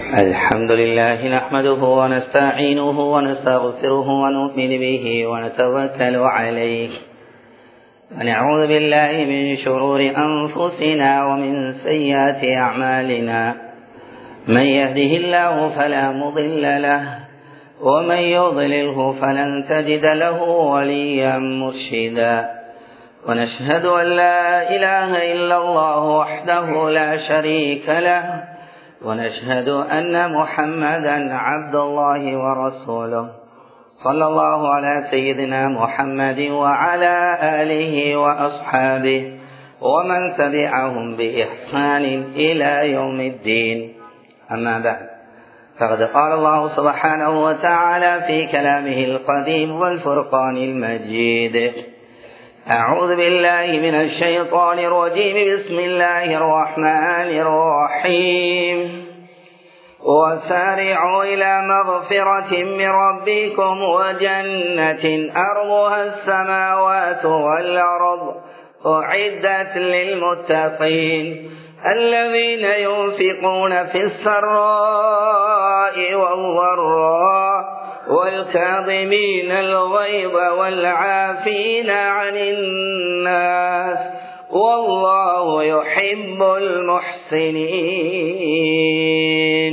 الحمد لله نحمده ونستعينه ونستغفره ونؤمن به ونتوكل عليه ونعوذ بالله من شرور أنفسنا ومن سيئات أعمالنا من يهده الله فلا مضل له ومن يضلله فلن تجد له وليا مرشدا ونشهد أن لا إله إلا الله وحده لا شريك له ونشهد أن محمدا عبد الله ورسوله صلى الله على سيدنا محمد وعلى آله وأصحابه ومن تبعهم بإحسان إلى يوم الدين أما بعد فقد قال الله سبحانه وتعالى في كلامه القديم والفرقان المجيد أعوذ بالله من الشيطان الرجيم بسم الله الرحمن الرحيم وسارعوا إلى مغفرة من ربكم وجنة أرضها السماوات والأرض أعدت للمتقين الذين ينفقون في السراء والضراء والكاظمين الغيظ والعافين عن الناس والله يحب المحسنين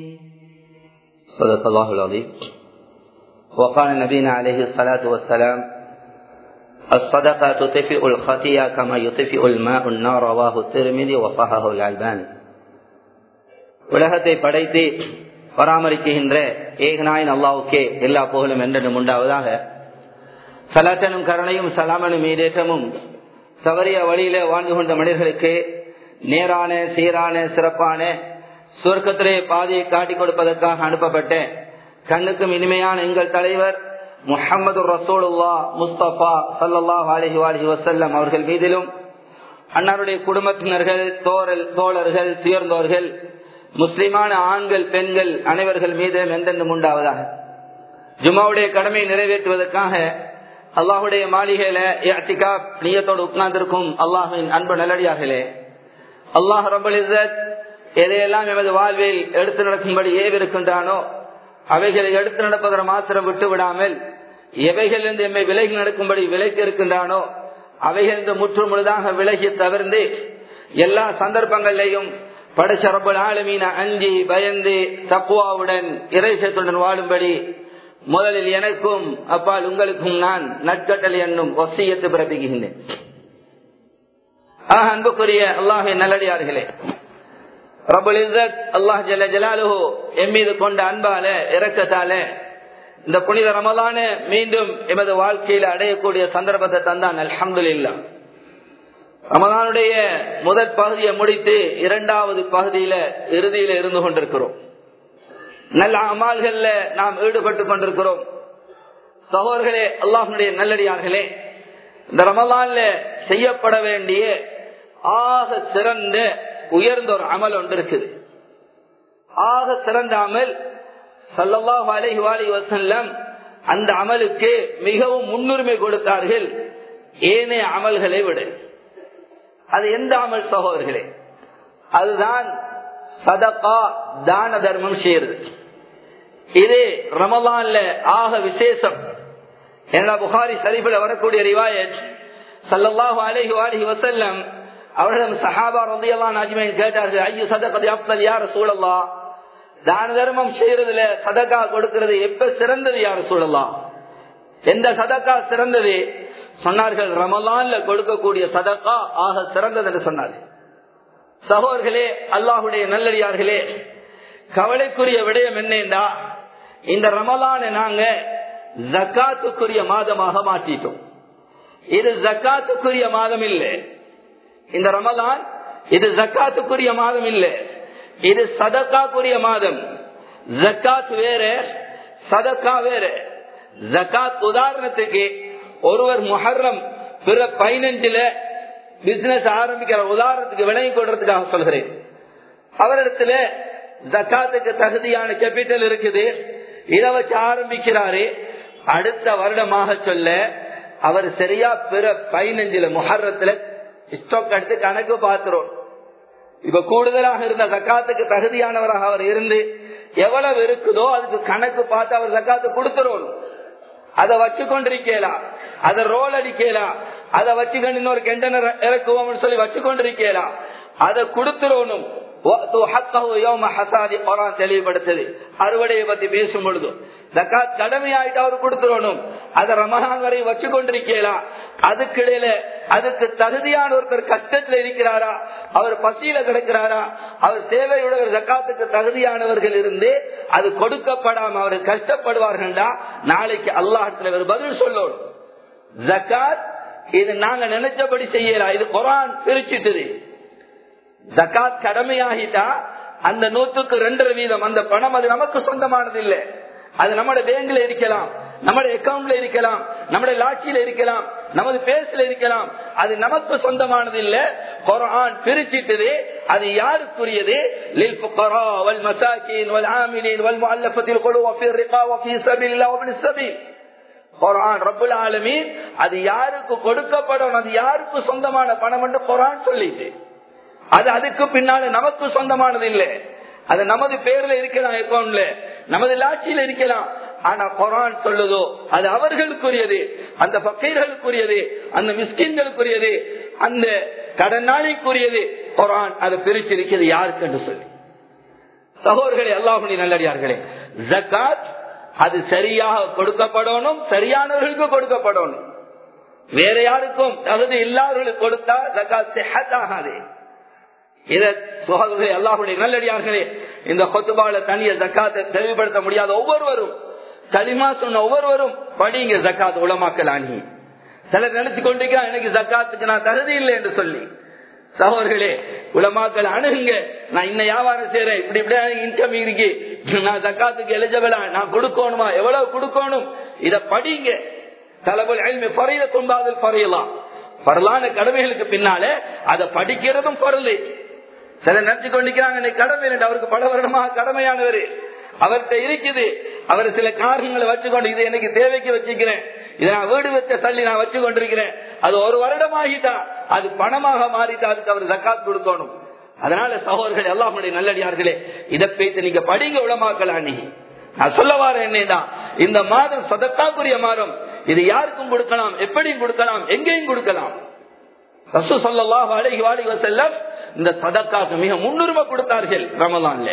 صدق الله العظيم وقال نبينا عليه الصلاة والسلام الصدقة تطفئ الخطيئة كما يطفئ الماء النار رواه الترمذي وصححه الألباني உலகத்தை படைத்து பராமரிக்கின்ற ஏகநாயன் அல்லாவுக்கே எல்லா புகழும் என்றும் உண்டாவதாக சலாத்தனும் கருணையும் சலாமனும் மீதேற்றமும் தவறிய வழியில வாழ்ந்து கொண்ட மனிதர்களுக்கு நேரான சீரான சிறப்பான சுவர்க்கத்திலே பாதையை காட்டிக் கொடுப்பதற்காக அனுப்பப்பட்ட கண்ணுக்கும் இனிமையான எங்கள் தலைவர் முஹம்மது ரசோலுல்லா முஸ்தபா சல்லாஹ் அலஹி அலஹி வசல்லம் அவர்கள் மீதிலும் அன்னாருடைய குடும்பத்தினர்கள் தோழல் தோழர்கள் துயர்ந்தோர்கள் முஸ்லிமான ஆண்கள் பெண்கள் அனைவர்கள் மீதும் எந்தெந்தும் உண்டாவதாக ஜுமாவுடைய கடமையை நிறைவேற்றுவதற்காக அல்லாஹுடைய மாளிகையில நீயத்தோடு உட்கார்ந்திருக்கும் அல்லாஹின் அன்பு நல்லடியார்களே அல்லாஹ் ரபுல் இசத் எதையெல்லாம் எமது வாழ்வில் எடுத்து நடக்கும்படி ஏவிருக்கின்றானோ அவைகளை எடுத்து நடப்பதை மாத்திரம் விட்டு விடாமல் எவைகளிலிருந்து எம்மை விலகி நடக்கும்படி விலக்கி இருக்கின்றானோ அவைகளிலிருந்து முற்று முழுதாக விலகி தவிர்ந்து எல்லா சந்தர்ப்பங்களிலையும் படைச்சரப்பல் ஆளுமீன அஞ்சி பயந்து தக்குவாவுடன் இறைசத்துடன் வாழும்படி முதலில் எனக்கும் அப்பால் உங்களுக்கும் நான் நட்கட்டளை என்னும் ஒசியத்து பிறப்பிக்கின்றேன் ஆக அன்புக்குரிய அல்லாஹை நல்லடியார்களே ரபுல் இசத் அல்லாஹ் ஜல ஜலாலுஹோ எம் மீது கொண்ட அன்பால இறக்கத்தால இந்த புனித ரமலான மீண்டும் எமது வாழ்க்கையில அடையக்கூடிய சந்தர்ப்பத்தை தந்தான் அல்ஹம்து இல்லா ரமலானுடைய முதற் பகுதியை முடித்து இரண்டாவது பகுதியில இறுதியில இருந்து கொண்டிருக்கிறோம் நல்ல அமால்கள்ல நாம் ஈடுபட்டு கொண்டிருக்கிறோம் சகோதர்களே அல்லாஹனுடைய நல்லடியார்களே இந்த ரமலான்ல செய்யப்பட வேண்டிய ஆக சிறந்த உயர்ந்த ஒரு அமல் ஒன்று இருக்குது ஆக சிறந்த அமல் சல்லாஹ் அலஹி வாலி வசல்லம் அந்த அமலுக்கு மிகவும் முன்னுரிமை கொடுத்தார்கள் ஏனைய அமல்களை விட அது எந்த அமல் சகோதரர்களே அதுதான் சதகா தான தர்மம் செய்யறது இது ரமலான்ல ஆக விசேஷம் என்ன புகாரி சரிபில் வரக்கூடிய ரிவாயத் சல்லல்லாஹு அலஹி வாலி வசல்லம் அவர்களிடம் சஹாபா ரந்தியெல்லாம் அஜ்மைன் கேட்டார்கள் ஐயோ சதகதி அப்தல் யார சூழல்லா தான தர்மம் செய்யறதுல சதக்கா கொடுக்கிறது எப்ப சிறந்தது யார சூழலாம் எந்த சதக்கா சிறந்தது சொன்னார்கள் ரமலான்ல கொடுக்கக்கூடிய சதக்கா ஆக சிறந்தது என்று சொன்னார்கள் சகோதர்களே அல்லாஹுடைய நல்லடியார்களே கவலைக்குரிய விடயம் என்னென்றா இந்த ரமலான நாங்க ஜக்காத்துக்குரிய மாதமாக மாற்றிட்டோம் இது ஜக்காத்துக்குரிய மாதம் இல்லை இந்த ரமலான் இது ஜக்காத்துக்குரிய மாதம் இல்லை இது சதக்காக்குரிய மாதம் ஜக்காத் வேற சதக்கா வேற ஜக்காத் உதாரணத்துக்கு ஒருவர் முஹர்ரம் பிற பதினஞ்சுல பிசினஸ் ஆரம்பிக்கிற உதாரணத்துக்கு விளங்கி கொள்றதுக்காக சொல்கிறேன் அவரிடத்துல ஜக்காத்துக்கு தகுதியான கேபிட்டல் இருக்குது இதை வச்சு ஆரம்பிக்கிறாரு அடுத்த வருடமாக சொல்ல அவர் சரியா பிற பதினஞ்சுல முஹர்ரத்துல ஸ்டாக் எடுத்து கணக்கு பார்க்கிறோம் இப்ப கூடுதலாக இருந்த ஜக்காத்துக்கு தகுதியானவராக அவர் இருந்து எவ்வளவு இருக்குதோ அதுக்கு கணக்கு பார்த்து அவர் ஜக்காத்து கொடுத்துரும் அதை வச்சு கொண்டிருக்கலாம் அதை ரோல் அடிக்கலாம் அதை வச்சுக்கொண்டு இன்னொரு கெண்டனர் இறக்குவோம்னு சொல்லி வச்சு கொண்டிருக்கலாம் அதை கொடுத்துருவனும் தெளிவுபடுத்தது அறுவடையை பத்தி பேசும் பொழுது ஜக்காத் கடமையாயிட்டு அவர் கொடுத்துடணும் அதை ரமகான் வரை வச்சு கொண்டிருக்கலாம் அதுக்கு இடையில அதுக்கு தகுதியான ஒருத்தர் கஷ்டத்துல இருக்கிறாரா அவர் பசியில கிடக்கிறாரா அவர் தேவையுடைய ஜக்காத்துக்கு தகுதியானவர்கள் இருந்து அது கொடுக்கப்படாம அவர் கஷ்டப்படுவார்கள்டா நாளைக்கு அல்லாஹத்துல ஒரு பதில் சொல்லணும் ஜக்காத் இது நாங்க நினைச்சபடி செய்யலாம் இது குரான் பிரிச்சுட்டுது ஜக்காத் கடமையாகிட்டா அந்த நூற்றுக்கு ரெண்டரை வீதம் அந்த பணம் அது நமக்கு சொந்தமானது இல்லை அது நம்மட பேங்க்ல இருக்கலாம் நம்முடைய அக்கௌண்ட்ல இருக்கலாம் நம்முடைய லாட்சியில இருக்கலாம் நமது பேஸ்ல இருக்கலாம் அது நமக்கு சொந்தமானது இல்ல குரான் பிரிச்சிட்டது அது யாருக்குரியது லில் ஃபுகரா வல் மசாகின் வல் ஆமிலின் வல் முஅல்லஃபத்தில் குலூப் வஃபி ரிகா வஃபி சபீலில்லாஹ் வபின் சபீல் குரான் ரப்புல் ஆலமீன் அது யாருக்கு கொடுக்கப்படும் அது யாருக்கு சொந்தமான பணம் என்று குரான் சொல்லிட்டு அது அதுக்கு பின்னால நமக்கு சொந்தமானது இல்லை அது நமது பேர்ல இருக்கலாம் அக்கௌண்ட்ல நமது லாட்சியில இருக்கலாம் ஆனா குரான் சொல்லுதோ அது அவர்களுக்குரியது அந்த பக்கீர்களுக்குரியது அந்த மிஸ்கின்களுக்குரியது அந்த கடனாளிக்குரியது குரான் அதை பிரிச்சிருக்கிறது யாருக்கு என்று சொல்லி சகோதரர்களே அல்லாஹுடைய நல்லடியார்களே ஜக்காத் அது சரியாக கொடுக்கப்படணும் சரியானவர்களுக்கு கொடுக்கப்படணும் வேற யாருக்கும் தகுதி இல்லாதவர்களுக்கு கொடுத்தா ஜக்காத் செஹத்தாகாது இதை சுகர்களே அல்லாஹுடைய நல்லடியார்களே இந்த கொத்துபால தனிய ஜக்காத்தை தெளிவுபடுத்த முடியாத ஒவ்வொருவரும் களிமா சொன்ன ஒவ்வொருவரும் படிங்க ஜக்காத் உளமாக்கல் அணி சிலர் நினைச்சு கொண்டிருக்கிறான் எனக்கு ஜக்காத்துக்கு நான் தகுதி இல்லை என்று சொல்லி சகோதர்களே உலமாக்கள் அணுகுங்க நான் இன்ன வியாபாரம் செய்யறேன் இப்படி இப்படியா இன்கம் இருக்கு நான் ஜக்காத்துக்கு எலிஜபிளா நான் கொடுக்கணுமா எவ்வளவு கொடுக்கணும் இத படிங்க தலபுல் அல்மி பறையில தும்பாதல் பறையலாம் பரலான கடமைகளுக்கு பின்னாலே அதை படிக்கிறதும் பொருள் சில நினைச்சு கொண்டிருக்கிறாங்க கடமை அவருக்கு பல வருடமாக கடமையானவர் அவர்கிட்ட இருக்குது அவர் சில காரணங்களை வச்சுக்கொண்டு இது எனக்கு தேவைக்கு வச்சுக்கிறேன் இதை நான் வீடு வச்ச தள்ளி நான் வச்சு கொண்டிருக்கிறேன் அது ஒரு வருடம் ஆகிட்டா அது பணமாக மாறிட்டா அதுக்கு அவர் ஜக்காத் கொடுக்கணும் அதனால சகோதரர்கள் எல்லாருடைய நல்லடியார்களே இதை பேசி நீங்க படிங்க உளமாக்கலாம் நீ நான் சொல்ல வார என்னதான் இந்த மாதம் சதத்தாக்குரிய மாதம் இது யாருக்கும் கொடுக்கலாம் எப்படியும் கொடுக்கலாம் எங்கேயும் கொடுக்கலாம் ரசூ சொல்லலாம் அழகி வாழி செல்லம் இந்த சதக்காக்கு மிக முன்னுரிமை கொடுத்தார்கள் ரமலான்ல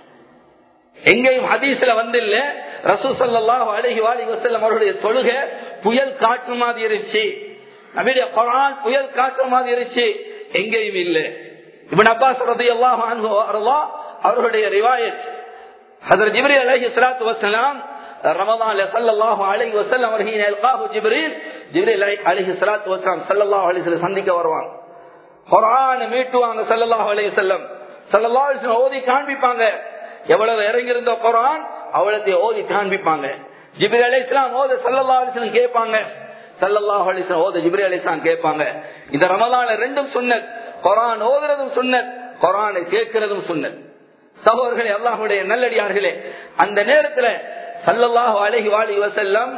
எங்கேயும் ஹதீஸ்ல வந்து இல்ல ரசூ சல்லாஹ் அழகி வாலி வசல்லம் அவருடைய தொழுகை புயல் காற்று மாதிரி இருந்துச்சு நம்முடைய குரான் புயல் காற்று மாதிரி இருந்துச்சு எங்கேயும் இல்ல இவன் அப்பாஸ் ரதி அல்லாஹ் அவர்களுடைய ரிவாயத் ஹதர் ஜிப்ரி அலஹி சலாத்து வசலாம் ரமதான் சல்லாஹு அலஹி வசல்லம் அவர்கள் ஜிப்ரீல் ஜிப்ரீல் அலஹி சலாத்து வசலாம் சல்லாஹ் அலி சந்திக்க வருவாங்க குரான் மீட்டுவாங்க சல்லாஹ் அலி செல்லம் சல்லாஹ் ஓதி காண்பிப்பாங்க எவ்வளவு இறங்கியிருந்த குரான் அவ்வளத்தை ஓதி காண்பிப்பாங்க ஜிபிரி அலி இஸ்லாம் ஓத சல்லா அலிஸ்லாம் கேட்பாங்க சல்லல்லாஹ் அலிஸ்லாம் ஓத ஜிபிரி அலி இஸ்லாம் கேட்பாங்க இந்த ரமலான ரெண்டும் சுண்ணத் குரான் ஓதுறதும் சுண்ணத் குரானை கேட்கிறதும் சுண்ணத் சகோதரர்களே அல்லாஹுடைய நல்லடியார்களே அந்த நேரத்துல சல்லல்லாஹு அலஹி வாலி வசல்லம்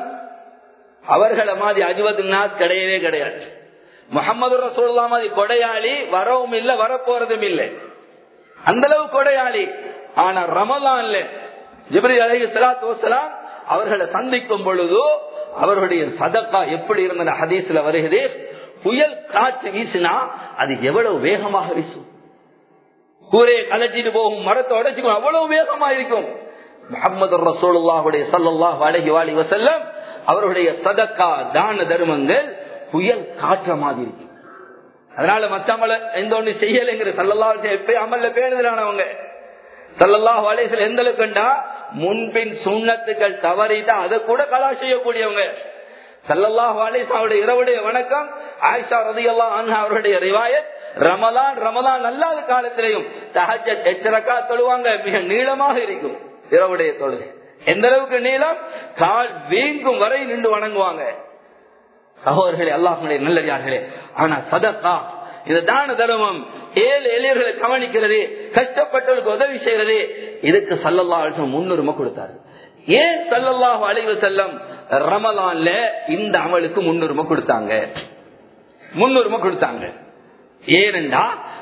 அவர்களை மாதிரி அஜுவது கிடையவே கிடையாது முகமது ரசூல்லா மாதிரி கொடையாளி வரவும் இல்லை வரப்போறதும் இல்லை அந்த அளவு கொடையாளி ஆனா ரமலான்ல ஜிப்ரி அலஹி சலாத்து வசலாம் அவர்களை சந்திக்கும் பொழுதோ அவர்களுடைய சதக்கா எப்படி இருந்த ஹதீஸ்ல வருகிறது புயல் காற்று வீசினா அது எவ்வளவு வேகமாக வீசும் கூரையை கலைச்சிட்டு போகும் மரத்தை உடைச்சுக்கும் அவ்வளவு வேகமா இருக்கும் முகமது ரசோல்லாஹுடைய சல்லாஹ் அழகி வாலி வசல்லம் அவருடைய சதக்கா தான தர்மங்கள் புயல் காற்ற மாதிரி இருக்கும் அதனால மத்தவங்கள எந்த ஒண்ணு செய்யலைங்கிற சல்லல்லா எப்ப அமல்ல பேணுதலானவங்க சல்லல்லாஹ் வலைசில் எந்த அளவுக்குண்டா முன்பின் சுண்ணத்துக்கள் தவறிட்டா அதை கூட கலா செய்யக்கூடியவங்க சல்லல்லாஹ் வாலிசாவுடைய இரவுடைய வணக்கம் ஆயிஷா ரதி அல்லா அவருடைய ரிவாயத் ரமலான் ரமலான் அல்லாத காலத்திலையும் தஹஜ எச்சரக்கா தொழுவாங்க மிக நீளமாக இருக்கும் இரவுடைய தொழுகை எந்த அளவுக்கு நீளம் கால் வீங்கும் வரை நின்று வணங்குவாங்க சகோதரர்களே அல்லாஹுடைய நல்லதார்களே ஆனா சதக்கா இந்த தான தர்மம் ஏழு எளியர்களை கவனிக்கிறது கஷ்டப்பட்டவர்களுக்கு உதவி செய்யறது இதுக்கு சல்லல்லா முன்னுரிமை கொடுத்தாரு ஏன் சல்லல்லாஹு அலைவு செல்லம் ரமலான்ல இந்த அமலுக்கு முன்னுரிமை கொடுத்தாங்க முன்னுரிமை கொடுத்தாங்க ஏனென்றா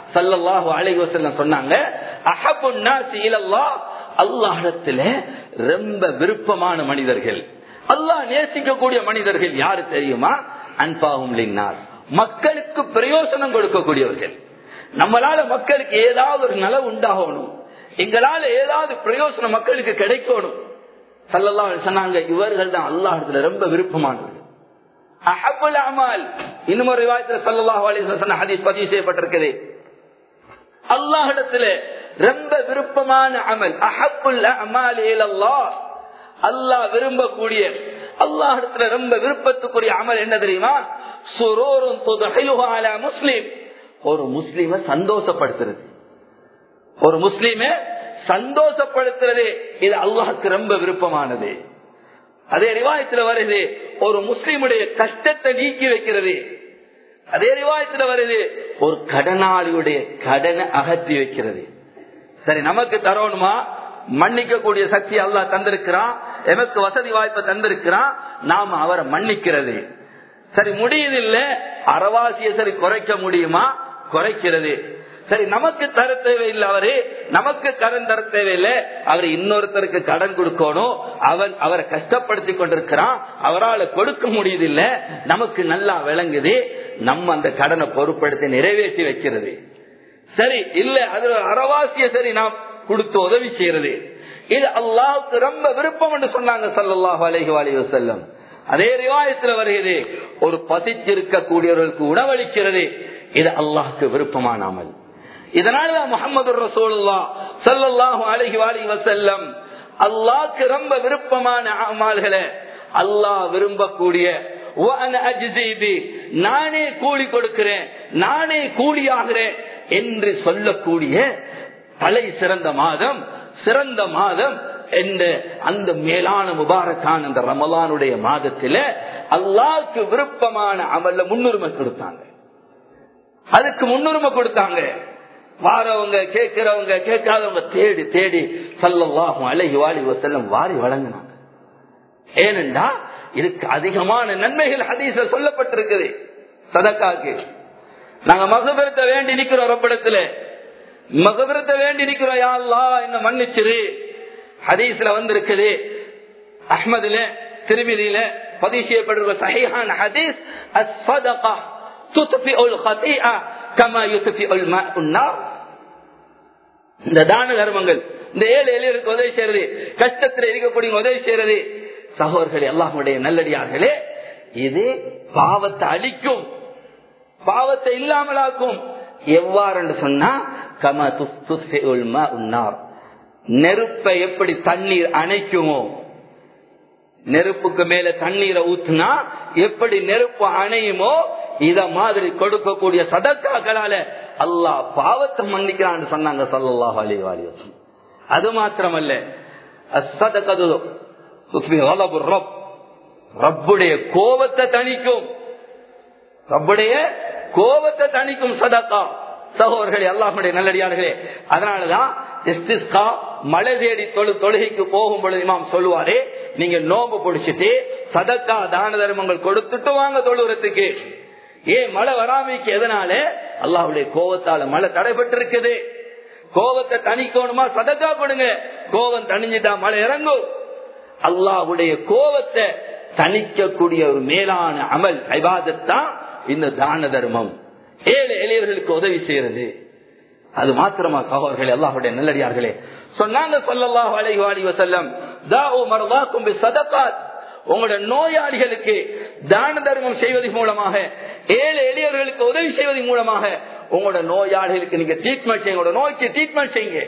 சல்லல்லாஹு அலைஹி வஸல்லம் சொன்னாங்க அஹபுன் நாசி இலல்லாஹ் அல்லாஹ்விடத்துல ரொம்ப விருப்பமான மனிதர்கள் அல்லாஹ் நேசிக்கக்கூடிய மனிதர்கள் யாரு தெரியுமா அன்பாகும் லின்னார் மக்களுக்கு பிரயோசனம் கொடுக்கக்கூடியவர்கள் நம்மளால மக்களுக்கு ஏதாவது ஒரு நலவு உண்டாகணும் எங்களால ஏதாவது பிரயோசனம் மக்களுக்கு கிடைக்கணும் சல்லல்லா சொன்னாங்க இவர்கள் தான் அல்லாஹத்துல ரொம்ப விருப்பமானவர்கள் அஹபுல் அமால் இன்னும் ஒரு விவாதத்தில் சல்லல்லாஹு அலைஹி வஸல்லம் ஹதீஸ் பதிவு செய்யப்பட்டிருக்குது அல்லாஹிடத்துல ரொம்ப விருப்பமான அமல் அஹபுல் அமால் இலல்லாஹ் அல்லாஹ் விரும்பக்கூடிய அல்லாஹிடத்துல ரொம்ப விருப்பத்துக்குரிய அமல் என்ன தெரியுமா சுரோரும் முஸ்லிம் ஒரு முஸ்லிம சந்தோஷப்படுத்துறது ஒரு முஸ்லிம சந்தோஷப்படுத்துறது இது அல்லாஹுக்கு ரொம்ப விருப்பமானது அதே ரிவாயத்துல வருது ஒரு முஸ்லிமுடைய கஷ்டத்தை நீக்கி வைக்கிறது அதே ரிவாயத்துல வருது ஒரு கடனாளியுடைய கடனை அகற்றி வைக்கிறது சரி நமக்கு தரணுமா மன்னிக்க கூடிய சக்தி அல்லா தந்திருக்கிறான் எமக்கு வசதி வாய்ப்பை தந்திருக்கிறான் நாம அவரை மன்னிக்கிறது சரி முடியுதில்ல அறவாசிய சரி குறைக்க முடியுமா குறைக்கிறது சரி நமக்கு தர தேவையில்லை அவரு நமக்கு கடன் தர தேவையில்லை அவர் இன்னொருத்தருக்கு கடன் கொடுக்கணும் அவன் அவரை கஷ்டப்படுத்தி கொண்டிருக்கிறான் அவரால் கொடுக்க முடியுதில்ல நமக்கு நல்லா விளங்குது நம்ம அந்த கடனை பொறுப்படுத்தி நிறைவேற்றி வைக்கிறது சரி இல்ல அது அறவாசிய சரி நாம் கொடுத்து உதவி செய்யறது இது அல்லாவுக்கு ரொம்ப விருப்பம் என்று சொன்னாங்க சல்லாஹ் அலஹி அலி வசல்லம் அதே ரிவாயத்துல வருகிறது ஒரு பசித்திருக்கக்கூடியவர்களுக்கு உணவளிக்கிறது இது அல்லாஹுக்கு விருப்பமான அமல் இதனாலதான் முகமது ரசூல்லா சல்லாஹு அலஹி அலி வசல்லம் அல்லாஹ்க்கு ரொம்ப விருப்பமான அமால்களை அல்லாஹ் விரும்பக்கூடிய நானே கூலி கொடுக்கிறேன் நானே கூலியாகிறேன் என்று சொல்லக்கூடிய தலை சிறந்த மாதம் சிறந்த மாதம் என்ற அந்த மேலான முபாரக்கான அந்த ரமலானுடைய மாதத்தில அல்லாவுக்கு விருப்பமான அமல்ல முன்னுரிமை கொடுத்தாங்க அதுக்கு முன்னுரிமை கொடுத்தாங்க வாரவங்க கேட்கிறவங்க கேட்காதவங்க தேடி தேடி சல்லாஹும் அழகி வாலி செல்லம் வாரி வழங்கினாங்க ஏனென்றா இதுக்கு அதிகமான நன்மைகள் ஹதீச சொல்லப்பட்டிருக்குது சதக்காக்கு நாங்க மகபெருத்த வேண்டி நிக்கிறோம் ரப்படத்துல மகபெருத்த வேண்டி நிக்கிறோம் யாழ்லா என்ன மன்னிச்சிரு ஹதீஸ்ல வந்திருக்குது அஹ்மதுல திருமிதியில பதிவு செய்யப்பட்டிருக்க சஹிஹான் ஹதீஸ் அஸ்ஸதகா துத்ஃபிஉல் ஹதீஆ கமா யுத்ஃபிஉல் மாஉன் நார் இந்த தான தர்மங்கள் இந்த ஏழு எளியருக்கு உதவி செய்யறது கஷ்டத்தில் இருக்கக்கூடிய உதவி செய்யறது சகோதரர்கள் எல்லாருடைய நல்லடியார்களே இது பாவத்தை அழிக்கும் பாவத்தை இல்லாமலாக்கும் எவ்வாறு சொன்னா கம உன்னார் நெருப்பை எப்படி தண்ணீர் அணைக்குமோ நெருப்புக்கு மேல தண்ணீரை ஊத்துனா எப்படி நெருப்பு அணையுமோ இத மாதிரி கொடுக்கக்கூடிய சதக்காக்களால அல்லாஹ் பாவத்தை மன்னிக்கிறான்னு சொன்னாங்க சல்லாஹ் அலி வாலி அது மாத்திரமல்ல ரப்புடைய கோபத்தை தணிக்கும் ரப்புடைய கோபத்தை தணிக்கும் சதக்கா சகோதரர்களே அல்லாஹுடைய நல்லடியார்களே அதனாலதான் இஸ்திஸ்கா மழை தேடி தொழு தொழுகைக்கு போகும் பொழுது இமாம் சொல்லுவாரே நீங்க நோம்பு பிடிச்சிட்டு சதக்கா தான தர்மங்கள் கொடுத்துட்டு வாங்க தொழுகிறதுக்கு ஏன் மழை வராமைக்கு எதனால அல்லாஹுடைய கோபத்தால மழை தடைபட்டு இருக்குது கோபத்தை தணிக்கணுமா சதக்கா கொடுங்க கோபம் தணிஞ்சிட்டா மழை இறங்கும் அல்லாஹுடைய கோபத்தை தணிக்கக்கூடிய ஒரு மேலான அமல் ஐபாதத்தான் இந்த தான தர்மம் ஏழு எளியவர்களுக்கு உதவி செய்யறது அது மாத்திரமா சகோதரர்களே அல்லாஹுடைய நல்லடியார்களே சொன்னாங்க சொல்லல்லாஹு அலைஹி வாலி வசல்லம் தாவு மர்தாக்கும் சதகாத் உங்களுடைய நோயாளிகளுக்கு தான தர்மம் செய்வதன் மூலமாக ஏழு எளியவர்களுக்கு உதவி செய்வதன் மூலமாக உங்களோட நோயாளிகளுக்கு நீங்க ட்ரீட்மெண்ட் செய்யுங்க உங்களோட நோய்க்கு ட்ரீட்மெண்ட் செய்யுங்க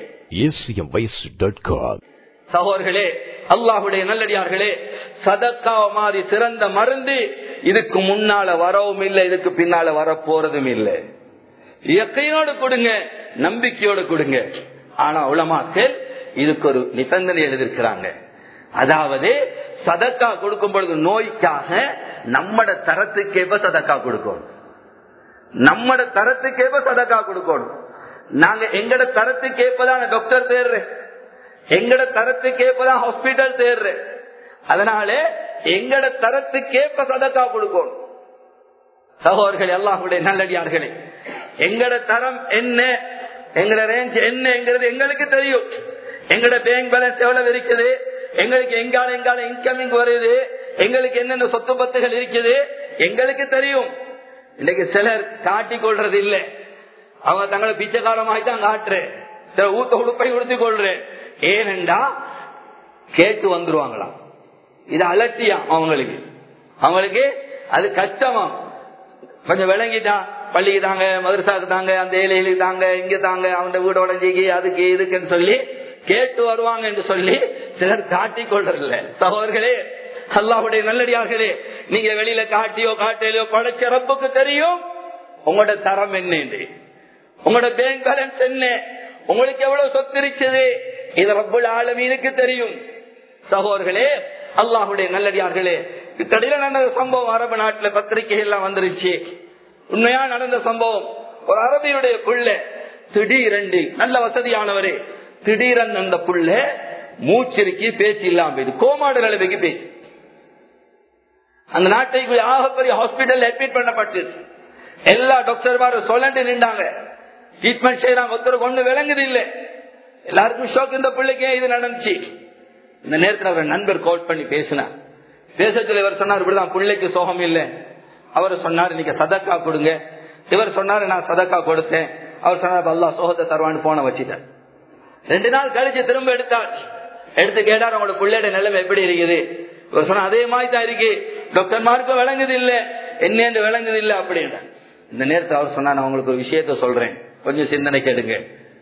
சகோதரர்களே அல்லாஹுடைய நல்லடியார்களே சதக்கா மாதிரி சிறந்த மருந்து இதுக்கு முன்னால வரவும் இல்லை இதுக்கு பின்னால வர போறதும் இல்லை இயற்கையோடு கொடுங்க நம்பிக்கையோடு கொடுங்க ஆனா உலமாக்கள் இதுக்கு ஒரு நிபந்தனை எழுதியிருக்கிறாங்க அதாவது சதக்கா கொடுக்கும் பொழுது நோய்க்காக நம்மட தரத்துக்கேற்ப சதக்கா கொடுக்கணும் நம்மட தரத்துக்கேற்ப சதக்கா கொடுக்கணும் நாங்க எங்கட தரத்துக்கேற்பதான் டாக்டர் தேர்றேன் எங்கட தரத்துக்கேற்பதான் ஹாஸ்பிட்டல் தேர்றேன் அதனால எங்கட தரத்துக்கேற்ப சதக்கா கொடுக்கணும் சகோதரர்கள் எல்லாருடைய நல்லடியார்களே எங்கட தரம் என்ன எங்கட ரேஞ்ச் என்னங்கிறது எங்களுக்கு தெரியும் எங்கட பேங்க் பேலன்ஸ் எவ்வளவு இருக்குது எங்களுக்கு எங்கால எங்கால இன்கமிங் வருது எங்களுக்கு என்னென்ன சொத்து பத்துகள் இருக்குது எங்களுக்கு தெரியும் இன்னைக்கு சிலர் காட்டிக் கொள்றது இல்லை அவங்க தங்களை பிச்சைக்காரமாய் தான் காட்டுறேன் சில ஊத்த உடுப்பை உடுத்திக் கொள்றேன் ஏனென்றா கேட்டு வந்துருவாங்களாம் இது அலட்டியம் அவங்களுக்கு அவங்களுக்கு அது கஷ்டமா கொஞ்சம் விளங்கிட்டான் பள்ளிக்கு தாங்க மதுரசாக்கு தாங்க அந்த ஏழைகளுக்கு தாங்க இங்க தாங்க அவன் வீடு உடஞ்சிக்கு அதுக்கு இதுக்குன்னு சொல்லி கேட்டு வருவாங்க என்று சொல்லி சிலர் காட்டிக் கொள்றதில்ல சகோதரர்களே அல்லாஹுடைய நல்லடியார்களே நீங்க வெளியில காட்டியோ காட்டியோ படைச்ச ரப்புக்கு தெரியும் உங்களோட தரம் என்ன என்று. உங்களோட பேங்க் பேலன்ஸ் என்ன உங்களுக்கு எவ்வளவு சொத்து இருக்குது இது ரப்புல் ஆலமீனுக்கு தெரியும் சகோதரர்களே அல்லாஹுடைய நல்லடியார்களே இத்தடையில நடந்த சம்பவம் அரபு நாட்டுல பத்திரிகை எல்லாம் வந்துருச்சு உண்மையா நடந்த சம்பவம் ஒரு அரபியுடைய புள்ள திடீரெண்டு நல்ல வசதியானவரே திடீரென் அந்த புள்ள மூச்சிருக்கி பேச்சு இல்லாம போயிது கோமாடு நிலைமைக்கு பேச்சு அந்த நாட்டுக்கு ஆகப்பெரிய ஹாஸ்பிட்டல் அட்மிட் பண்ணப்பட்டு எல்லா டாக்டர்மாரும் சொல்லண்டு நின்றாங்க ட்ரீட்மெண்ட் செய்யறாங்க ஒருத்தருக்கு ஒண்ணு விளங்குது இல்ல எல்லாருக்கும் ஷோக் இந்த பிள்ளைக்கு ஏன் இது நடந்துச்சு இந்த நேரத்தில் அவர் நண்பர் கால் பண்ணி பேசினார் பேசத்துல இவர் சொன்னார் இப்படிதான் பிள்ளைக்கு சோகம் இல்லை அவர் சொன்னார் நீங்க சதக்கா கொடுங்க இவர் சொன்னாரு நான் சதக்கா கொடுத்தேன் அவர் சொன்னார் அல்லா சோகத்தை தருவான்னு போன வச்சுட்டார் ரெண்டு நாள் கழிச்சு திரும்ப எடுத்தார் எடுத்து கேட்டார் உங்களோட பிள்ளையோட நிலைமை எப்படி இருக்குது இவர் சொன்னா அதே மாதிரி தான் இருக்கு டாக்டர்மாருக்கும் விளங்குது இல்ல என்ன விளங்குது இல்ல அப்படின்னு இந்த நேரத்தில் அவர் சொன்னா நான் உங்களுக்கு ஒரு விஷயத்த சொல்றேன் கொஞ்சம் சிந்தனை கேடுங்க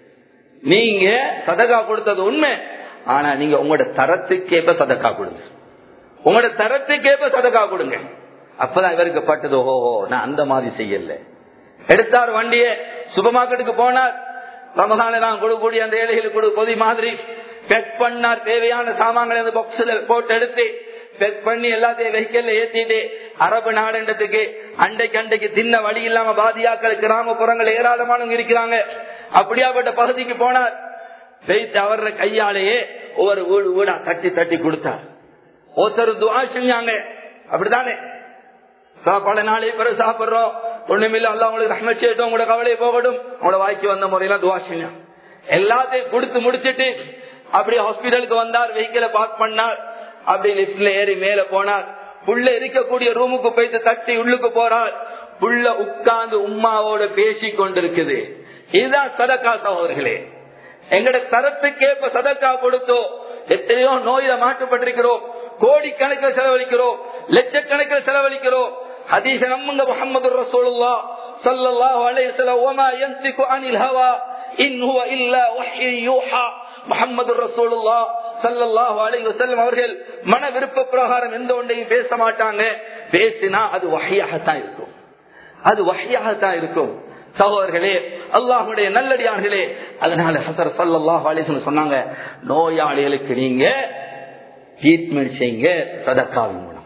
நீங்க சதக்கா கொடுத்தது உண்மை ஆனா நீங்க உங்களோட தரத்துக்கேற்ப சதக்கா கொடுங்க உங்களோட தரத்துக்கேற்ப சதக்கா கொடுங்க அப்பதான் இவருக்கு பட்டது ஓஹோ நான் அந்த மாதிரி செய்யல எடுத்தார் வண்டிய சூப்பர் மார்க்கெட்டுக்கு போனார் ரமதான நான் கொடுக்கக்கூடிய அந்த ஏழைகளுக்கு கொடு பொதி மாதிரி பெக் பண்ணார் தேவையான சாமான்களை அந்த பாக்ஸ்ல போட்டு எடுத்து பெக் பண்ணி எல்லாத்தையும் வெஹிக்கல்ல ஏத்திட்டு அரபு நாடுன்றதுக்கு அண்டைக்கு அண்டைக்கு தின்ன வழி இல்லாம பாதியாக்கள் கிராமப்புறங்கள் ஏராளமானவங்க இருக்கிறாங்க அப்படியாப்பட்ட பகுதிக்கு போனார் வைத்து அவர கையாலேயே ஒவ்வொரு வீடு வீடா தட்டி தட்டி கொடுத்தார் ஒருத்தர் துவா செஞ்சாங்க அப்படித்தானே சாப்பாடு நாளே பிறகு சாப்பிடுறோம் ஒண்ணுமில்ல அல்ல உங்களுக்கு ரஹ்மத் செய்யட்டும் உங்களோட கவலை போகட்டும் உங்களோட வாய்க்கு வந்த முறையில துவா செஞ்சான் எல்லாத்தையும் கொடுத்து முடிச்சிட்டு அப்படியே ஹாஸ்பிட்டலுக்கு வந்தார் வெஹிக்கிளை பார்க் பண்ணார் அப்படி லிப்ட்ல ஏறி மேல போனார் புள்ள இருக்கக்கூடிய ரூமுக்கு போயிட்டு தட்டி உள்ளுக்கு போறார் புள்ள உட்கார்ந்து உம்மாவோட பேசி கொண்டிருக்குது இதுதான் சதக்கா சகோதரர்களே எங்கட தரத்துக்கேற்ப சதக்கா கொடுத்தோ எத்தனையோ நோயில மாற்றப்பட்டிருக்கிறோம் கோடிக்கணக்கில் செலவழிக்கிறோம் லட்சக்கணக்கில் செலவழிக்கிறோம் ஹதீஸ் நம்புங்க முகமது ரசூலுல்லா ஸல்லல்லாஹு அலைஹி வஸல்லம் வமா யன்சிகு அனில் ஹவா இன் ஹுவ இல்லா வஹ்யு யூஹா முகமது ரசூலுல்லா ஸல்லல்லாஹு அலைஹி வஸல்லம் அவர்கள் மன விருப்ப பிரகாரம் எந்த ஒன்றையும் பேச மாட்டாங்க பேசினா அது வஹ்யாகத்தான் இருக்கும் அது வஹ்யாகத்தான் இருக்கும் சகோதரர்களே அல்லாஹுடைய நல்லடியார்களே அதனால ஹசர் சல்லாஹ் அலிசன் சொன்னாங்க நோயாளிகளுக்கு நீங்க ட்ரீட்மெண்ட் செய்யுங்க சதக்காவின் மூலம்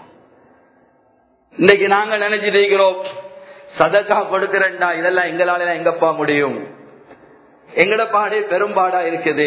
இன்னைக்கு நாங்க நினைச்சிட்டு இருக்கிறோம் சதக்கா கொடுக்கிறேன்டா இதெல்லாம் எங்களால எங்கப்பா முடியும் எங்கட பாடு பெரும்பாடா இருக்குது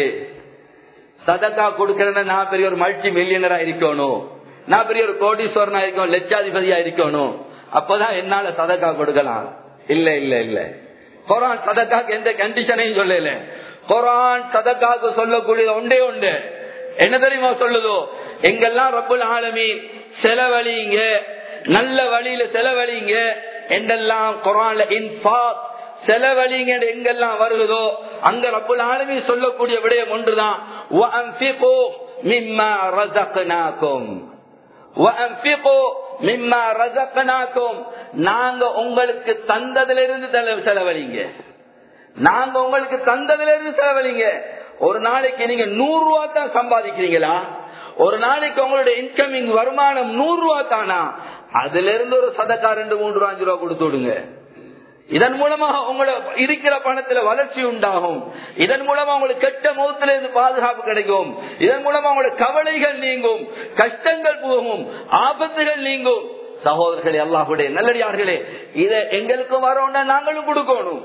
சதக்கா கொடுக்கிறேன்னா நான் பெரிய ஒரு மல்டி மில்லியனரா இருக்கணும் நான் பெரிய ஒரு கோடீஸ்வரனா இருக்கணும் லட்சாதிபதியா இருக்கணும் அப்பதான் என்னால சதக்கா கொடுக்கலாம் இல்ல இல்ல இல்ல குரான் சதக்காக்கு எந்த கண்டிஷனையும் சொல்லல குரான் சதக்காக்கு சொல்லக்கூடியது ஒன்றே உண்டு என்ன தெரியுமா சொல்லுதோ எங்கெல்லாம் ரப்புல் ஆலமி செலவழிங்க நல்ல வழியில செலவழிங்க என்றெல்லாம் குரான்ல இன்பாக் செலவழிங்க எங்கெல்லாம் வருகிறதோ அங்க ரப்புல் ஆலமி சொல்லக்கூடிய விடயம் ஒன்றுதான் وَأَنْفِقُوا مِمَّا رَزَقْنَاكُمْ وَأَنْفِقُوا مِمَّا رَزَقْنَاكُمْ நாங்க உங்களுக்கு தந்ததிலிருந்து செலவழிங்க நாங்க உங்களுக்கு தந்ததிலிருந்து செலவழிங்க ஒரு நாளைக்கு நீங்க நூறு ரூபா தான் சம்பாதிக்கிறீங்களா ஒரு நாளைக்கு உங்களுடைய இன்கமிங் வருமானம் நூறு ரூபா தானா அதுல இருந்து ஒரு சதக்கா ரெண்டு மூன்று ரூபா அஞ்சு ரூபா கொடுத்து விடுங்க இதன் மூலமாக உங்களை இருக்கிற பணத்துல வளர்ச்சி உண்டாகும் இதன் மூலமா உங்களுக்கு கெட்ட முகத்துல இருந்து பாதுகாப்பு கிடைக்கும் இதன் மூலமா உங்களுக்கு கவலைகள் நீங்கும் கஷ்டங்கள் போகும் ஆபத்துகள் நீங்கும் சகோதரர்களே அல்லாஹுடைய நல்லடியார்களே இத எங்களுக்கு வரோம்னா நாங்களும் கொடுக்கணும்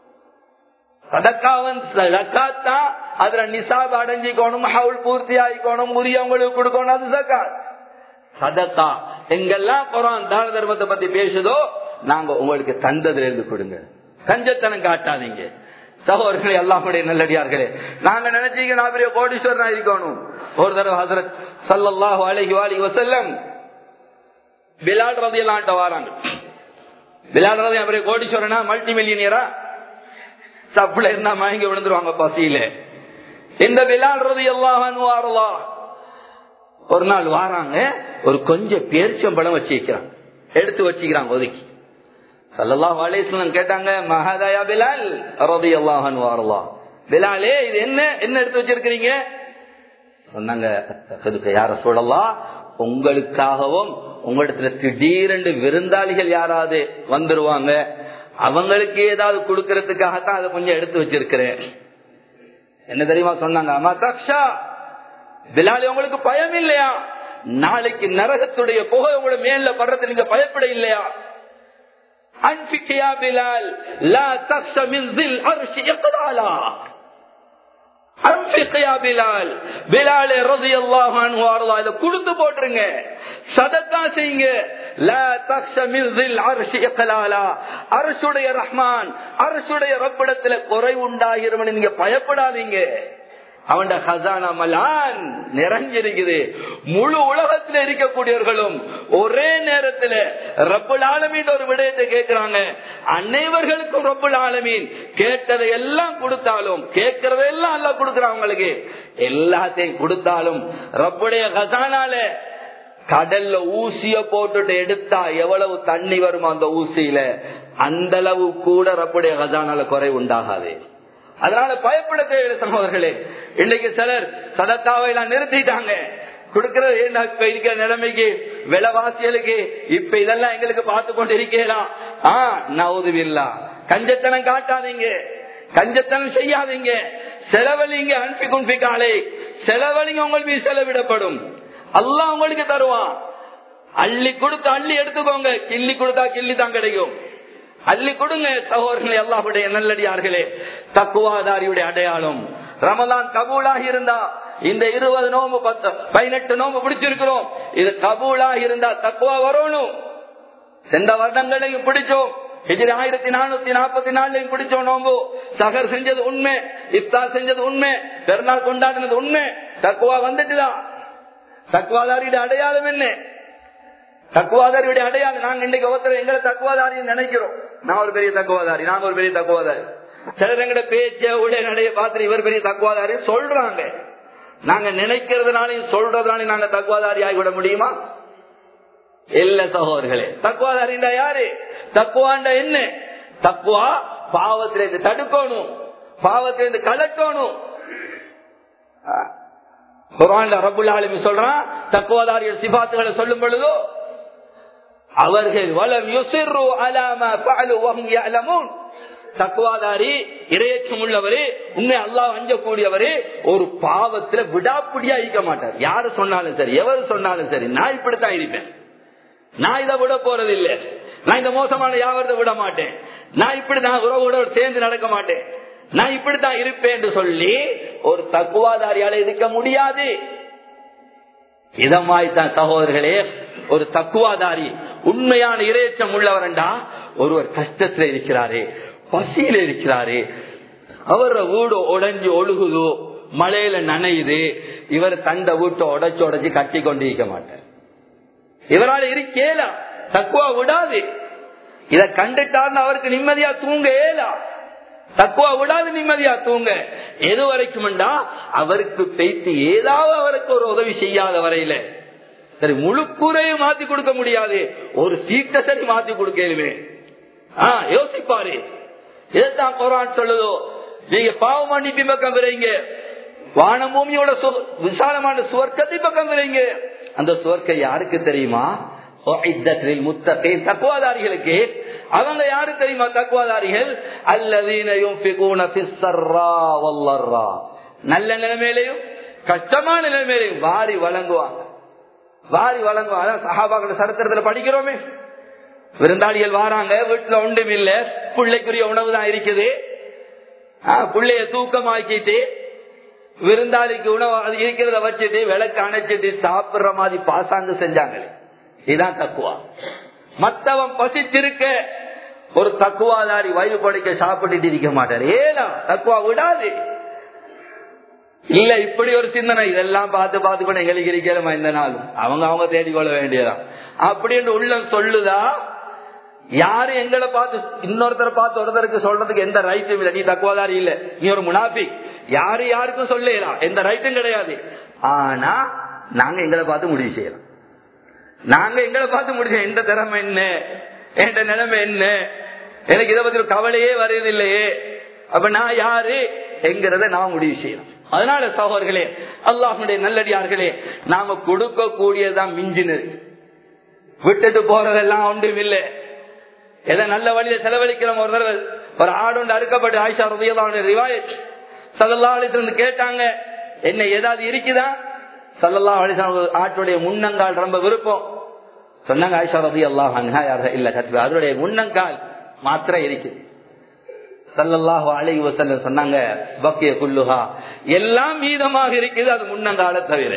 சதக்காவன் சதக்காத்தா அதுல நிசாப் அடைஞ்சிக்கணும் ஹவுல் பூர்த்தி ஆகிக்கணும் உரியவங்களுக்கு கொடுக்கணும் அது சக்காத் சதக்கா எங்கெல்லாம் குரான் தான தர்மத்தை பத்தி பேசுதோ நாங்க உங்களுக்கு தந்ததுல இருந்து கொடுங்க கஞ்சத்தனம் காட்டாதீங்க சகோதரர்களே அல்லாஹுடைய நல்லடியார்களே நாங்க நினைச்சீங்க நான் பெரிய கோடீஸ்வரனா இருக்கணும் ஒரு தடவை ஹசரத் சல்லல்லாஹு அலைஹி வாலிஹி வஸல்லம் பிலால் ரதியல்லான்ட்ட வராங்க பிலால் ரதி பெரிய கோடீஸ்வரனா மல்டி மில்லியனியரா சப்புல இருந்தா மயங்கி விழுந்துருவாங்க பசியில இந்த பிலால் ரதி அல்லாஹ் ஒரு நாள் வாராங்க ஒரு கொஞ்சம் பேர்ச்சம்பழம் வச்சு வைக்கிறாங்க எடுத்து வச்சுக்கிறாங்க ஒதுக்கி சல்லல்லாஹு அலைஹிஸ்ஸலாம் கேட்டாங்க மஹதயா பிலால் ரலியல்லாஹு அன்ஹு வரலா பிலாலே இது என்ன என்ன எடுத்து வச்சிருக்கீங்க சொன்னாங்க அதுக்கு யார சொல்லலாம் உங்களுக்காகவும் உங்களிடத்துல திடீரென்று விருந்தாளிகள் யாராவது வந்துருவாங்க அவங்களுக்கு ஏதாவது கொடுக்கறதுக்காகத்தான் அதை கொஞ்சம் எடுத்து வச்சிருக்கிறேன் என்ன தெரியுமா சொன்னாங்க அம்மா தக்ஷா பிலாலி உங்களுக்கு பயம் இல்லையா நாளைக்கு நரகத்துடைய புகை உங்களோட மேல படுறது நீங்க பயப்பட இல்லையா أنفك يا بلال لا تخش من ذي العرش إقلالا أنفق يا بلال بلال رضي الله عنه وارضاه இதை கொடுத்து போட்டுருங்க சதக்கா செய்யுங்க لا تخش من ذي العرش إقلالا அரசுடைய ரஹ்மான் அரசுடைய ரப்பிடத்துல குறை உண்டாகிறவன் நீங்க பயப்படாதீங்க அவன் ஹசானா மலான் நிறைஞ்சிருக்குது முழு உலகத்தில் இருக்கக்கூடியவர்களும் ஒரே நேரத்தில் ரப்புல் ஆலமீன் ஒரு விடயத்தை கேட்கிறாங்க அனைவர்களுக்கும் ரப்புல் ஆலமீன் கேட்டதை எல்லாம் கொடுத்தாலும் கேட்கறதை எல்லாம் அல்ல கொடுக்கிறான் அவங்களுக்கு எல்லாத்தையும் கொடுத்தாலும் ரப்புடைய ஹசானால கடல்ல ஊசிய போட்டுட்டு எடுத்தா எவ்வளவு தண்ணி வரும் அந்த ஊசியில அந்த அளவு கூட ரப்புடைய கஜானால குறை உண்டாகாது அதனால பயப்பட தேவையில்லை சகோதரர்களே இன்னைக்கு சிலர் சதத்தாவை எல்லாம் நிறுத்திட்டாங்க கொடுக்கறது ஏன்னா இப்ப இருக்கிற நிலைமைக்கு விலைவாசிகளுக்கு இப்ப இதெல்லாம் எங்களுக்கு பார்த்து கொண்டு இருக்கலாம் ஆஹ் நவுதுவில்லா கஞ்சத்தனம் காட்டாதீங்க கஞ்சத்தனம் செய்யாதீங்க செலவழிங்க அனுப்பி கும்பிக்காலே செலவழிங்க உங்கள் மீது செலவிடப்படும் அல்லாஹ் உங்களுக்கு தருவான் அள்ளி கொடுத்து அள்ளி எடுத்துக்கோங்க கிள்ளி கொடுத்தா கிள்ளி தான் கிடைக்கும் அள்ளி கொடுங்க சகோதரர்களே அல்லாஹுடைய நல்லடியார்களே தக்குவாதாரியுடைய அடையாளம் ரமலான் கபூலாக இருந்தா இந்த இருபது நோம்பு பத்து பதினெட்டு நோம்பு பிடிச்சிருக்கிறோம் இது கபூலாக இருந்தா தக்குவா வரணும் சென்ற வருடங்களையும் பிடிச்சோம் எதிரி ஆயிரத்தி நானூத்தி நாற்பத்தி நாலுலையும் பிடிச்சோம் நோம்பு சகர் செஞ்சது உண்மை இப்தார் செஞ்சது உண்மை பெருநாள் கொண்டாடினது உண்மை தக்குவா வந்துட்டுதான் தக்குவாதாரியுடைய அடையாளம் என்ன தக்குவாதாரியுடைய அடையாளம் நாங்க இன்னைக்கு ஒருத்தர் எங்களை தக்குவாதாரின்னு நினைக்கிறோம் நான் ஒரு பெரிய தக்குவாதாரி நாங்க ஒரு பெரிய தக்குவாதாரி சிலர் எங்கட பேச்ச உடைய நடைய பார்த்து இவர் பெரிய தக்குவாதாரி சொல்றாங்க நாங்க நினைக்கிறதுனாலையும் சொல்றதுனாலையும் நாங்க தக்குவாதாரி ஆகிவிட முடியுமா இல்ல சகோதரர்களே தக்குவாதாரிண்டா யாரு தக்குவாண்டா என்ன தக்குவா பாவத்திலிருந்து தடுக்கணும் பாவத்திலிருந்து கலக்கணும் குரான்ல ரபுல் ஆலமி சொல்றான் தக்குவாதாரிகள் சிபாத்துகளை சொல்லும் பொழுதோ அவர்கள் வலம் யுசிறு அலாம பஅலு வஹும் யஅலமூன் தக்குவாதாரி இரையச்சம் உள்ளவரு உண்மை அல்லாஹ் அஞ்சக்கூடியவரு ஒரு பாவத்துல விடாப்பிடியா இருக்க மாட்டார் யாரு சொன்னாலும் சரி எவரு சொன்னாலும் சரி நான் இப்படித்தான் இருப்பேன் நான் இதை விட போறது இல்லை நான் இந்த மோசமான யாவரத்தை விட மாட்டேன் நான் இப்படிதான் உறவோட சேர்ந்து நடக்க மாட்டேன் நான் இப்படித்தான் இருப்பேன் என்று சொல்லி ஒரு தக்குவாதாரியால இருக்க முடியாது இதமாய்த்தான் சகோதரர்களே ஒரு தக்குவாதாரி உண்மையான இரையச்சம் உள்ளவரண்டா ஒருவர் கஷ்டத்துல இருக்கிறாரே பசியில இருக்கிறாரு அவர வீடு உடைஞ்சு ஒழுகுதோ மழையில நனையுது இவர் தண்ட வீட்டை உடைச்சு உடைச்சு கட்டி கொண்டு இருக்க மாட்டார் இவரால் இருக்கேலா தக்குவா விடாது இத கண்டுட்டார்னு அவருக்கு நிம்மதியா தூங்க ஏலா தக்குவா விடாது நிம்மதியா தூங்க எது வரைக்கும்டா அவருக்கு பேசி ஏதாவது அவருக்கு ஒரு உதவி செய்யாத வரையில சரி முழு கூரையும் மாத்தி கொடுக்க முடியாது ஒரு சீட்டை சரி மாத்தி கொடுக்கலுமே ஆஹ் யோசிப்பாரு இதைத்தான் குரான் சொல்லுதோ நீங்க பாவ மன்னிப்பு பக்கம் விரைங்க வான பூமியோட விசாலமான சுவர்க்கத்தை பக்கம் விரைங்க அந்த சுவர்க்கம் யாருக்கு தெரியுமா தக்குவாதாரிகளுக்கு அவங்க யாரு தெரியுமா தக்குவாதாரிகள் அல்லதீனையும் நல்ல நிலைமையிலையும் கஷ்டமான நிலைமையிலையும் வாரி வழங்குவாங்க வாரி வழங்குவாங்க அதான் சஹாபாக்கள் சரித்திரத்துல படிக்கிறோமே விருந்தாளிகள் வாராங்க வீட்டுல ஒன்றும் இல்ல பிள்ளைக்குரிய உணவு தான் இருக்குது பிள்ளைய தூக்கமாக்கிட்டு விருந்தாளிக்கு உணவு அது இருக்கிறத வச்சுட்டு விளக்கு அணைச்சிட்டு சாப்பிடுற மாதிரி பாசாங்கு செஞ்சாங்களே இதுதான் தக்குவா மத்தவன் பசிச்சிருக்க ஒரு தக்குவாதாரி வயிறு படைக்க சாப்பிட்டுட்டு இருக்க மாட்டார் ஏனா தக்குவா விடாது இல்ல இப்படி ஒரு சிந்தனை இதெல்லாம் பார்த்து பார்த்து கூட எங்களுக்கு இருக்கலாமா இந்த நாளும் அவங்க அவங்க தேடிக்கொள்ள வேண்டியதான் அப்படின்னு உள்ளம் சொல்லுதா யாரு எங்களை பார்த்து இன்னொருத்தரை பார்த்து ஒருத்தருக்கு சொல்றதுக்கு எந்த ரைட்டும் இல்லை நீ தக்குவாதாரி இல்ல நீ ஒரு முனாபி யாரு யாருக்கும் சொல்லலாம் எந்த ரைட்டும் கிடையாது ஆனா நாங்க எங்களை பார்த்து முடிவு செய்யலாம் நாங்க எங்களை பார்த்து முடிச்சோம் எந்த திறமை என்ன என்ற நிலைமை என்ன எனக்கு இதை பத்தி ஒரு கவலையே வருது இல்லையே அப்ப நான் யாரு என்கிறத நான் முடிவு செய்யணும் அதனால சகோதர்களே அல்லாஹுடைய நல்லடியார்களே நாம கொடுக்க கூடியதான் மிஞ்சினது விட்டுட்டு போறதெல்லாம் ஒன்றும் இல்லை எதை நல்ல வழியில செலவழிக்கிறோம் ஒரு தடவை ஒரு ஆடு ஒன்று அறுக்கப்பட்டு ஆயிஷா ரதியல்லாவுடைய ரிவாயத் சல்லல்லா அலிஸ்ல கேட்டாங்க என்ன ஏதாவது இருக்குதா சல்லல்லா அலிஸ்லாம் ஆட்டுடைய முன்னங்கால் ரொம்ப விருப்பம் சொன்னாங்க ஆயிஷா ரதி அல்லாஹ் இல்ல கத்து அதனுடைய முன்னங்கால் மாத்திரம் இருக்குது சல்லல்லாஹு அலைஹி வஸல்லம் சொன்னாங்க பக்கிய குல்லுஹா எல்லாம் மீதமாக இருக்குது அது முன்னங்கால தவிர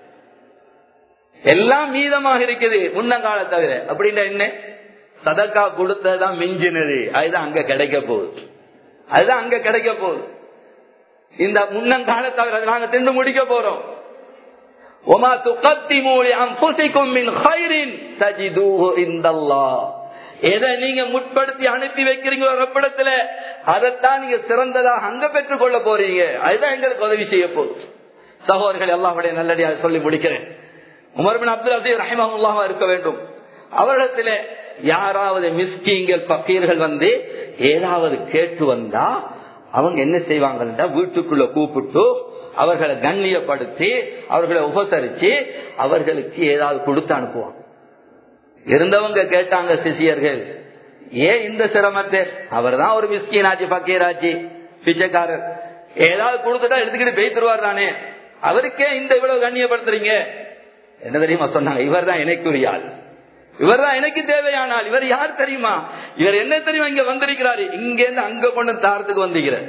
எல்லாம் மீதமாக இருக்குது முன்னங்கால தவிர அப்படின்னா என்ன சதக்கா கொடுத்ததான் மிஞ்சினது அதுதான் அங்க கிடைக்க போகுது அதுதான் அங்க கிடைக்க போகுது இந்த முன்னங்கால தவிர நாங்க திண்டு முடிக்க போறோம் وما تقدموا لانفسكم من خير تجدوه عند الله எதை நீங்க முற்படுத்தி அனுப்பி வைக்கிறீங்களோ ரப்பிடத்துல அதைத்தான் நீங்க சிறந்ததாக அங்க பெற்றுக் கொள்ள போறீங்க அதுதான் எங்களுக்கு உதவி செய்ய போகுது சகோதரர்கள் எல்லாருடைய நல்லடியாக சொல்லி முடிக்கிறேன் உமர்பின் அப்துல் அசீஸ் ரஹிமஹுல்லாவா இருக்க வேண்டும் அவரிடத்துல யாராவது மிஸ்கீங்கள் பக்கீர்கள் வந்து ஏதாவது கேட்டு வந்தா அவங்க என்ன செய்வாங்கன்னா வீட்டுக்குள்ள கூப்பிட்டு அவர்களை கண்ணியப்படுத்தி அவர்களை உபசரிச்சு அவர்களுக்கு ஏதாவது கொடுத்து அனுப்புவாங்க இருந்தவங்க கேட்டாங்க சிசியர்கள் ஏன் இந்த சிரமத்தை அவர் தான் ஒரு மிஸ்கீனாச்சு பக்கீராச்சு பிச்சைக்காரர் ஏதாவது கொடுத்துட்டா எடுத்துக்கிட்டு பேய்த்துருவார் தானே அவருக்கே இந்த இவ்வளவு கண்ணியப்படுத்துறீங்க என்ன தெரியுமா சொன்னாங்க இவர் தான் எனக்குரியாள் இவர் தான் எனக்கு தேவையானால் இவர் யார் தெரியுமா இவர் என்ன தெரியுமா இங்க வந்திருக்கிறாரு இங்க இருந்து அங்க கொண்டு தாரத்துக்கு வந்திருக்கிறார்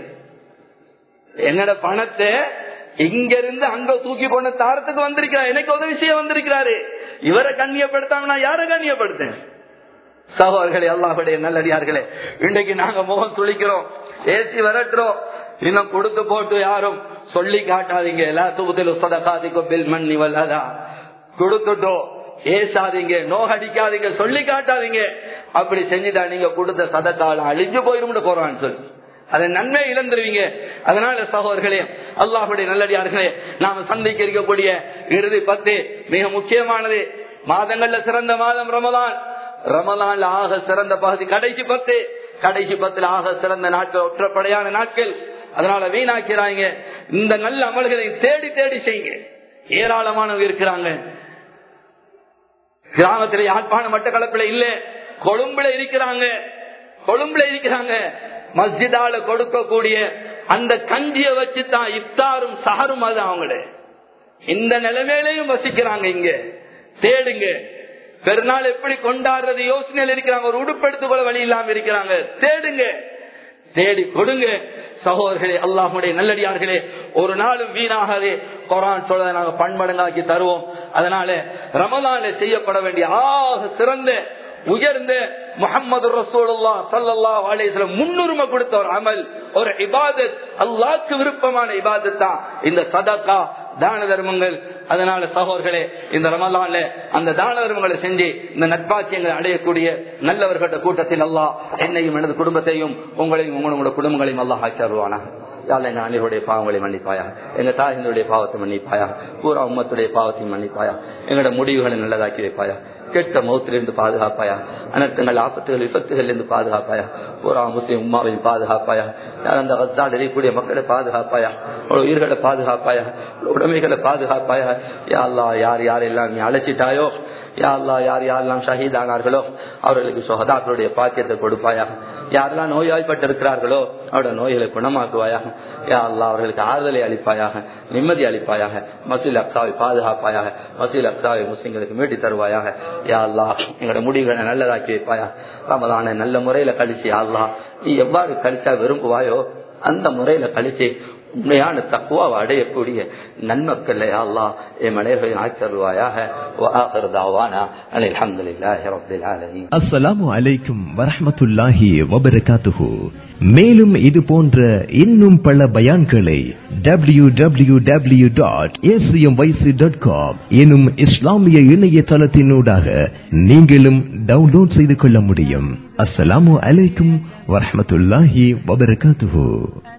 என்னோட பணத்தை இங்க இருந்து அங்க தூக்கி கொண்டு தாரத்துக்கு வந்திருக்கிறார் எனக்கு உதவி செய்ய வந்திருக்கிறாரு இவரை கண்ணியப்படுத்தாம நான் யாரை கண்ணியப்படுத்தேன் சகோதரர்களே அல்லாஹுடைய நல்லடியார்களே இன்றைக்கு நாங்க முகம் துளிக்கிறோம் ஏசி விரட்டுறோம் இன்னும் கொடுத்து போட்டு யாரும் சொல்லி காட்டாதீங்க எல்லா தூபத்தில் சொதக்காதிக்கும் பில் மண்ணி வல்லதா கொடுத்துட்டோம் ஏசாதீங்க நோகடிக்காதீங்க சொல்லி காட்டாதீங்க அப்படி செஞ்சுட்டா நீங்க கொடுத்த சதக்காலம் அழிஞ்சு போயிரும் போறான்னு சொல்லி அதை நன்மை இழந்துருவீங்க அதனால சகோதரர்களே அல்லாஹுடைய நல்லடியார்களே நாம சந்திக்க இருக்கக்கூடிய இறுதி பத்து மிக முக்கியமானது மாதங்கள்ல சிறந்த மாதம் ரமதான் ரமலான்ல ஆக சிறந்த பகுதி கடைசி பத்து கடைசி பத்துல ஆக சிறந்த நாட்கள் ஒற்றப்படையான நாட்கள் அதனால வீணாக்கிறாங்க இந்த நல்ல அமல்களை தேடி தேடி செய்யுங்க ஏராளமானவங்க இருக்கிறாங்க கிராமத்துல யாழ்ப்பாண மட்டக்களப்புல இல்ல கொழும்புல இருக்கிறாங்க கொழும்புல இருக்கிறாங்க மஸ்ஜிதால கொடுக்கக்கூடிய அந்த கஞ்சிய வச்சுதான் இஃப்தாரும் சஹரும் அது அவங்கள இந்த நிலைமையிலையும் வசிக்கிறாங்க இங்க தேடுங்க பெருநாள் எப்படி கொண்டாடுறது யோசனையில் இருக்கிறாங்க ஒரு உடுப்படுத்து கூட வழி இல்லாம இருக்கிறாங்க தேடுங்க தேடி கொடுங்க சகோதரர்களே அல்லாஹுடைய நல்லடியார்களே ஒரு நாளும் வீணாகாதே குரான் சொல்ல நாங்க பன்மடங்காக்கி தருவோம் அதனால ரமலான செய்யப்பட வேண்டிய ஆக சிறந்த உயர்ந்த முகமது ரசூலுல்லா சல்லல்லா அலேஸ்லம் முன்னுரிமை கொடுத்த ஒரு அமல் ஒரு இபாதத் அல்லாக்கு விருப்பமான இபாதத் தான் இந்த சதக்கா தான தர்மங்கள் அதனால சகோதர்களே இந்த ரமலான்ல அந்த தான தர்மங்களை செஞ்சு இந்த நட்பாக்கியங்களை அடையக்கூடிய நல்லவர்கள கூட்டத்தில் அல்லா என்னையும் எனது குடும்பத்தையும் உங்களையும் உங்களோட குடும்பங்களையும் அல்லாஹ் ஆச்சாருவானா யாழ் எங்க அனைவருடைய பாவங்களை மன்னிப்பாயா எங்க தாயினுடைய பாவத்தை மன்னிப்பாயா பூரா உம்மத்துடைய பாவத்தை மன்னிப்பாயா எங்களோட முடிவுகளை நல்லதாக்கி வைப்பாயா கெட்ட மௌத்திலிருந்து பாதுகாப்பாயா அனர்த்தங்கள் ஆபத்துகள் விபத்துகள் இருந்து பாதுகாப்பாயா பூரா முஸ்லிம் உமாவையும் பாதுகாப்பாயா அந்த வத்தால் எறியக்கூடிய மக்களை பாதுகாப்பாயா உயிர்களை பாதுகாப்பாயா உடைமைகளை பாதுகாப்பாயா யாழ்லா யார் யாரெல்லாம் நீ அழைச்சிட்டாயோ யாழ்லா யார் யாரெல்லாம் ஷஹீதானார்களோ அவர்களுக்கு சொகதாக்களுடைய பாக்கியத்தை கொடுப்பாயா யாரெல்லாம் நோயாய்ப்பட்டு இருக்கிறார்களோ அவருடைய நோய்களை குணமாக்குவாயாக யா அல்லா அவர்களுக்கு ஆறுதலை அளிப்பாயாக நிம்மதி அளிப்பாயாக மசூல் அக்சாவை பாதுகாப்பாயாக மசூல் அக்சாவை முஸ்லிம்களுக்கு மீட்டி தருவாயாக யா அல்லா எங்களோட முடிவுகளை நல்லதாக்கி வைப்பாயா ரமதான நல்ல முறையில கழிச்சு அல்லா நீ எவ்வாறு கழிச்சா விரும்புவாயோ அந்த முறையில கழிச்சு உண்மையான தக்குவாவை அடையக்கூடிய நன்மக்கள் அல்லா என் மனைவரை ஆக்கருவாயாக وآخر دعوانا أن الحمد لله رب العالمين அஸ்ஸலாமு அலைக்கும் வரஹ்மத்துல்லாஹி வபரகாத்துஹு மேலும் இது போன்ற இன்னும் பல பயான்களை W W W dot dot com எனும் இஸ்லாமிய இணையதளத்தினூடாக நீங்களும் டவுன்லோட் செய்து கொள்ள முடியும் அஸ்ஸலாமு அலைக்கும் வரஹ்மத்துல்லாஹி வபரகாத்துஹு